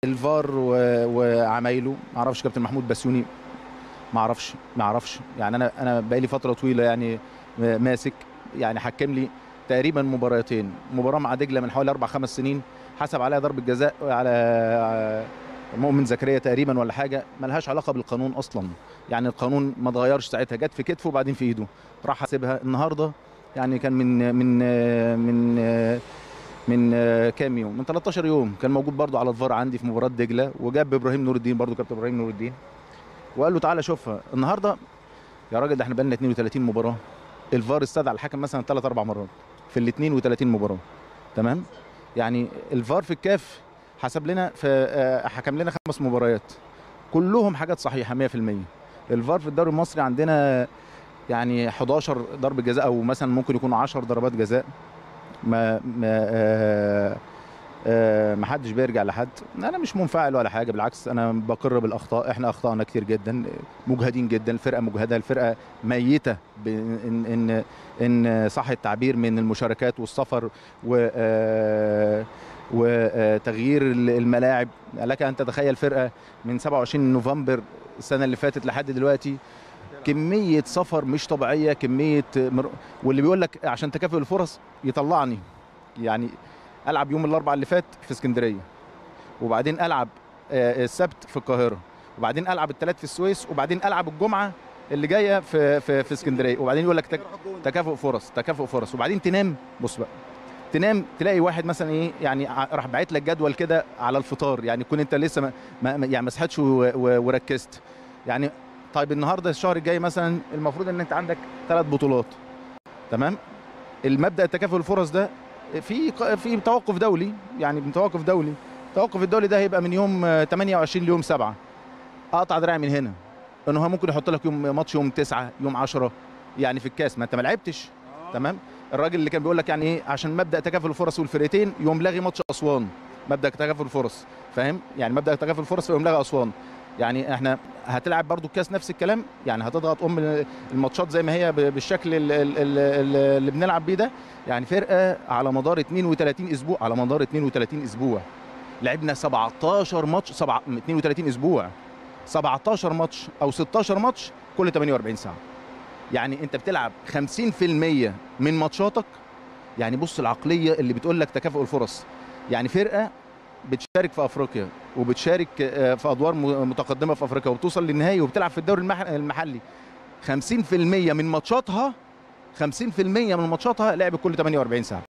الفار و- وعمايله ما اعرفش كابتن محمود بسيوني ما اعرفش ما اعرفش يعني انا انا بقالي فتره طويله يعني ماسك يعني حكم لي تقريبا مباراتين مباراه مع دجله من حوالي اربع خمس سنين حسب عليها ضربه جزاء على مؤمن زكريا تقريبا ولا حاجه ملهاش علاقه بالقانون اصلا يعني القانون ما اتغيرش ساعتها جت في كتفه وبعدين في ايده راح حاسبها النهارده يعني كان من من من من كام يوم من 13 يوم كان موجود برضو على الفار عندي في مباراه دجله وجاب ابراهيم نور الدين برضو كابتن ابراهيم نور الدين وقال له تعالى شوفها النهارده يا راجل ده احنا بقالنا 32 مباراه الفار استدعى الحكم مثلا ثلاث اربع مرات في ال 32 مباراه تمام يعني الفار في الكاف حسب لنا في آه، حكم لنا خمس مباريات كلهم حاجات صحيحه 100% الفار في الدوري المصري عندنا يعني 11 ضربه جزاء او مثلا ممكن يكونوا 10 ضربات جزاء ما ما آه آه ما حدش بيرجع لحد انا مش منفعل ولا حاجه بالعكس انا بقر بالاخطاء احنا اخطانا كتير جدا مجهدين جدا الفرقه مجهده الفرقه ميته ب- ان ان ان صح التعبير من المشاركات والسفر و آه، وتغيير الملاعب لك ان تتخيل فرقه من 27 نوفمبر السنه اللي فاتت لحد دلوقتي كميه سفر مش طبيعيه كميه مر... واللي بيقول لك عشان تكافؤ الفرص يطلعني يعني العب يوم الاربعاء اللي فات في اسكندريه وبعدين العب آه، السبت في القاهره وبعدين العب الثلاث في السويس وبعدين العب الجمعه اللي جايه في في, في اسكندريه وبعدين يقول لك تك... تكافؤ فرص تكافؤ فرص وبعدين تنام بص بقى تنام تلاقي واحد مثلا ايه يعني ع- راح باعت لك جدول كده على الفطار يعني تكون انت لسه ما ما ما- يعني ما صحتش و- و- وركزت يعني طيب النهارده الشهر الجاي مثلا المفروض ان انت عندك ثلاث بطولات تمام المبدا التكافؤ الفرص ده في ق- في توقف دولي يعني من توقف دولي التوقف الدولي ده هيبقى من يوم آه، 28 ليوم 7 اقطع دراعي من هنا انه هو ممكن يحط لك يوم ماتش يوم 9 يوم 10 يعني في الكاس ما انت ما لعبتش تمام الراجل اللي كان بيقول لك يعني ايه عشان مبدا تكافؤ الفرص والفرقتين يوم لاغي ماتش اسوان مبدا تكافؤ الفرص فاهم يعني مبدا تكافؤ الفرص يوم لاغي اسوان يعني احنا هتلعب برضو الكاس نفس الكلام يعني هتضغط ام الماتشات زي ما هي ب- بالشكل ال- ال- ال- اللي بنلعب بيه ده يعني فرقه على مدار 32 اسبوع على مدار 32 اسبوع لعبنا 17 ماتش سبعة 32 اسبوع 17 ماتش او 16 ماتش كل 48 ساعه يعني انت بتلعب 50% من ماتشاتك يعني بص العقليه اللي بتقول لك تكافؤ الفرص يعني فرقه بتشارك في افريقيا وبتشارك آه، في ادوار م- متقدمه في افريقيا وبتوصل للنهائي وبتلعب في الدوري المح- المحلي 50% من ماتشاتها 50% من ماتشاتها لعب كل 48 ساعه